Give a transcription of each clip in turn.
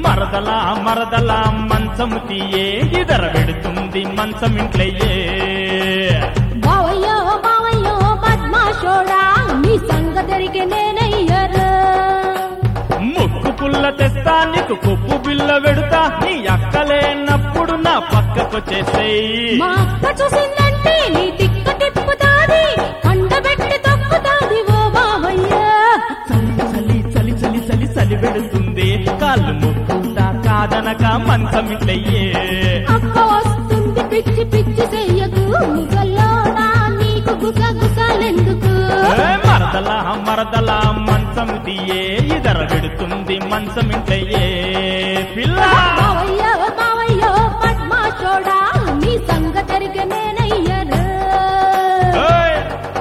మరదల మరదల మంచము తీయే ఇదర పెడుతుంది మంచం ఇంట్లయ్యే బావయ్యో బావయ్యో పద్మాషోడా నీ సంగతరికి నేనయ్యరు ముక్కు పుల్ల తెస్తా నీకు కొప్పు బిల్ల పెడుతా నీ అక్కలేనప్పుడు నా పక్కకొచ్చేసేయ్ మా అక్క చూసిందంటే నీ తిక్క తిప్పుతాది కండబెట్టి తప్పుతాది ఓ బావయ్యా చలి చలి చలి చలి చలి చలి పెడుతుంది కాళ్ళు ముక్కుంటా కాదనక మంచం ఇంట్లయ్యే అక్క వస్తుంది పిచ్చి పిచ్చి చెయ్యకు ముసల్లోనా నీకు గుస గుసలెందుకు ఏ మరదల మరదల మంచం తీయే ఇదర పెడుతుంది మంచం ఇంట్లయ్యే పిల్ల బావయ్యో బావయ్యో పద్మాషోడా నీ సంగతరికి నేనయ్యరు ఓయ్!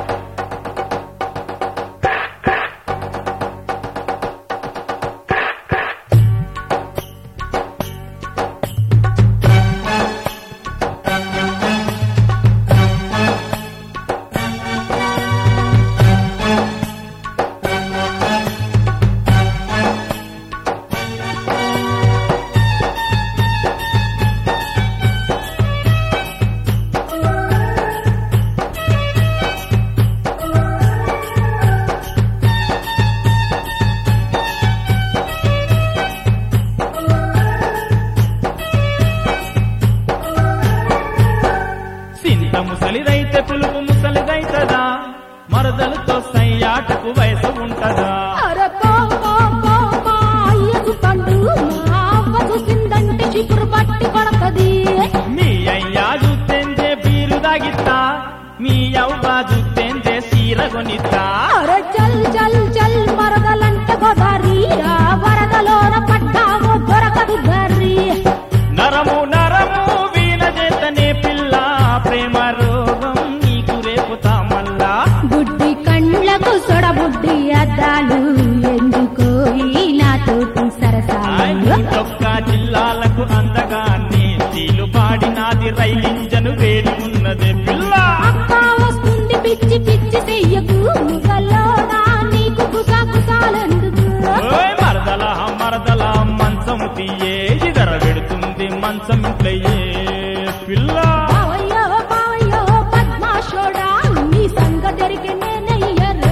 సింత ముసలిదైతే పులుపు ముసలిదైతదా మరదలతో సయ్యాటకు వయసు ఉంటదా అరే పో పో పో పో అయ్యకు పండు మా అవ్వ చూసిందంటే చిగురు పట్టి పడతది మీ అయ్యా చూస్తేందే బీరు దాగిత్తా మీ అవ్వ చూస్తేందే సీర కొనిత్తా అరే చల్ చల్ చల్ మరదలంట గోదారి ఆ వరదలోన పడ్డావో దొరకదు గర్రి నరము నరము వీణ చేతనే పిల్ల ప్రేమ రోగం నీకు రేపుతా మల్లా గుడ్డి కండ్లకు సొడబుడ్డి అద్దాలు ఎందుకో ఈ నాతోటి ఆయ్ సరసాలు నూటొక్క జిల్లాలకు అందగానే తీలు పాడినాది రైలింజను వేడి ఉన్నదే పిల్ల అక్క వస్తుంది పిచ్చి పిచ్చి చెయ్యకు ముసల్లోనా నీకు గుసా గుసాలెందుకు ఓయ్ మరదల మరదల మంచం తీయే ఇదర పెడుతుంది మంచం ఇంట్లయ్యే పిల్ల బావయ్యో బావయ్యో పద్మాషోడా నీ సంగతరికి నేనయ్యరు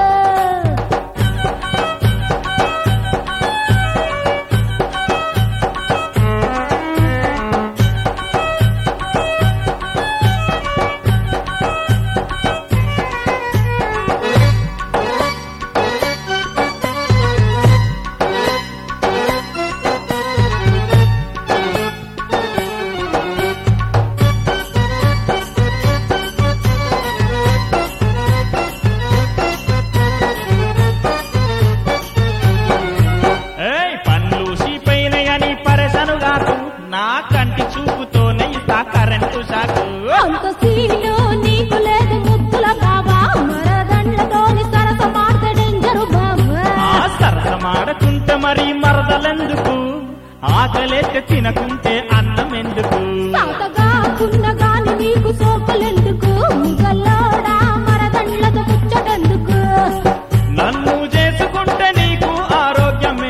ఏయ్ పండ్లు సీపైనయని పరేషనుగాకు నా కంటి చూపుతోనే ఇస్తా కరెంటు షాకు అంత సీను నీకు లేదు ముద్దుల బాబా మరదండ్లతోని సరస మాట డేంజరు బాబా ఆ సరసమాడకుంటే మరి మరదలెందుకు ఆకలేస్తే తినకుంటే అన్నం ఎందుకు తాతగా కున్నగాని నీకు సోకలెందుకు ముసల్లోడా మరదండ్లతో ముచ్చటెందుకు నన్ను చేసుకుంటే నీకు ఆరోగ్యమే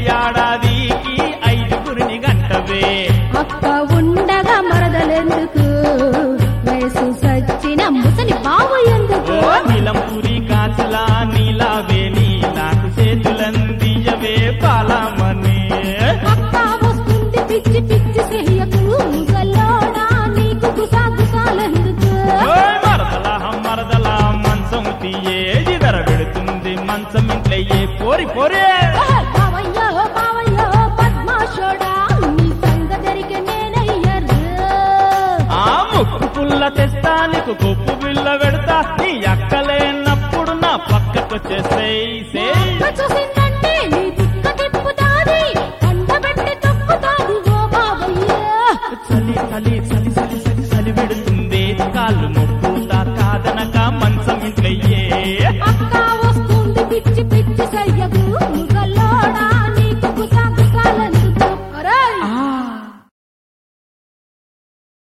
ఏడాదికి ఐదుగురిని గంటవే అక్క ఉండగా మరదలెందుకు వయసు సచ్చిన ముసలి బావు ఎందుకు ఓ నీలంపూరి కాసులా నీలావేని నాకు చేతులందియవే పాలమని అక్క వస్తుంది పిచ్చి పిచ్చి చెయ్యకు ముసల్లోడా నీకు గుసా గుసాలెందుకు ఓయ్ మరదల మరదల మంచం తీయే ఇదర పెడుతుంది మంచం ఇంట్లయ్యే పోరి పోరే బావయ్యో బావయ్యో పద్మాషోడా నీ సంగతరికి నేనయ్యరు ఆ ముక్కు పుల్ల తెస్తా నీకు కొప్పు బిల్ల పెడతా నీ అక్కలేనప్పుడు నా పక్కకొచ్చేసేయ్ సేయ్ అక్క చూసిందంటే నీ తిక్క తిప్పుతాది కండబెట్టి తప్పుతాది ఓ బావయ్యా చలి చలి చలి చలి చలి చలి పెడుతుంది కాళ్ళు మొక్కుతా కాదనక మంచం ఇంట్లయ్యే అక్క వస్తుంది పిచ్చి